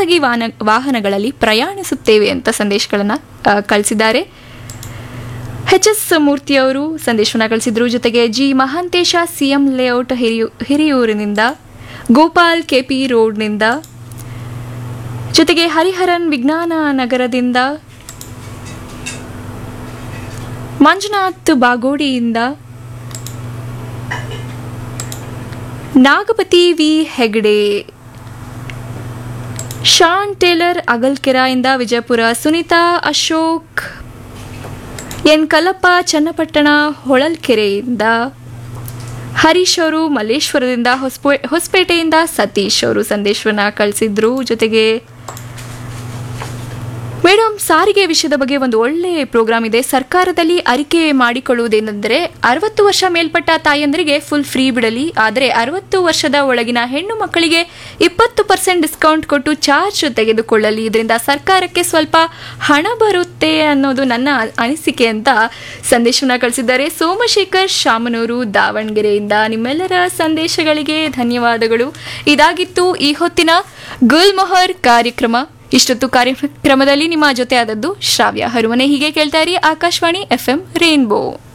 ಖಾಸಗಿ ವಾಹನ ವಾಹನಗಳಲ್ಲಿ ಪ್ರಯಾಣಿಸುತ್ತೇವೆ ಅಂತ ಸಂದೇಶಗಳನ್ನು ಕಳಿಸಿದ್ದಾರೆ ಎಚ್ ಎಸ್ ಮೂರ್ತಿಯವರು ಸಂದೇಶವನ್ನು ಕಳಿಸಿದ್ರು ಜೊತೆಗೆ ಜಿ ಮಹಾಂತೇಶ ಸಿಎಂ ಲೇಔಟ್ ಹಿರಿಯೂ ಹಿರಿಯೂರಿನಿಂದ ಗೋಪಾಲ್ ಕೆಪಿ ರೋಡ್ನಿಂದ ಜೊತೆಗೆ ಹರಿಹರನ್ ವಿಜ್ಞಾನ ನಗರದಿಂದ ಮಂಜುನಾಥ್ ಬಾಗೋಡಿಯಿಂದ Nagapati V Hegde Shaun Taylor ಅಗಲ್ಕೆರೆಯಿಂದ ವಿಜಯಪುರ ಸುನೀತಾ ಅಶೋಕ್ ಎನ್ ಕಲ್ಲಪ್ಪ ಚನ್ನಪಟ್ಟಣ ಹೊಳಲ್ಕೆರೆಯಿಂದ ಹರೀಶ್ ಅವರು ಮಲ್ಲೇಶ್ವರದಿಂದ ಹೊಸಪೇ ಹೊಸಪೇಟೆಯಿಂದ ಸತೀಶ್ ಅವರು ಸಂದೇಶವನ್ನು ಕಳಿಸಿದ್ರು ಜೊತೆಗೆ ಮೇಡಮ್ ಸಾರಿಗೆ ವಿಷಯದ ಬಗ್ಗೆ ಒಂದು ಒಳ್ಳೆ ಪ್ರೋಗ್ರಾಮ್ ಇದೆ ಸರ್ಕಾರದಲ್ಲಿ ಅರಿಕೆ ಮಾಡಿಕೊಳ್ಳುವುದೇನೆಂದರೆ ಅರವತ್ತು ವರ್ಷ ಮೇಲ್ಪಟ್ಟ ತಾಯಂದರಿಗೆ ಫುಲ್ ಫ್ರೀ ಬಿಡಲಿ ಆದರೆ ಅರವತ್ತು ವರ್ಷದ ಒಳಗಿನ ಹೆಣ್ಣು ಮಕ್ಕಳಿಗೆ ಇಪ್ಪತ್ತು ಪರ್ಸೆಂಟ್ ಡಿಸ್ಕೌಂಟ್ ಕೊಟ್ಟು ಚಾರ್ಜ್ ತೆಗೆದುಕೊಳ್ಳಲಿ ಇದರಿಂದ ಸರ್ಕಾರಕ್ಕೆ ಸ್ವಲ್ಪ ಹಣ ಬರುತ್ತೆ ಅನ್ನೋದು ನನ್ನ ಅನಿಸಿಕೆ ಅಂತ ಸಂದೇಶವನ್ನು ಕಳಿಸಿದ್ದಾರೆ ಸೋಮಶೇಖರ್ ಶಾಮನೂರು ದಾವಣಗೆರೆಯಿಂದ ನಿಮ್ಮೆಲ್ಲರ ಸಂದೇಶಗಳಿಗೆ ಧನ್ಯವಾದಗಳು ಇದಾಗಿತ್ತು ಈ ಹೊತ್ತಿನ ಗುಲ್ಮೊಹರ್ ಕಾರ್ಯಕ್ರಮ ಇಷ್ಟೊತ್ತು ಕಾರ್ಯಕ್ರಮದಲ್ಲಿ ನಿಮ್ಮ ಜೊತೆ ಆದದ್ದು ಶ್ರಾವ್ಯ ಹರುಮನೆ ಹೀಗೆ ಕೇಳ್ತಾ ಇರಿ ಆಕಾಶವಾಣಿ ಎಫ್ ಎಂ ರೇನ್ಬೋ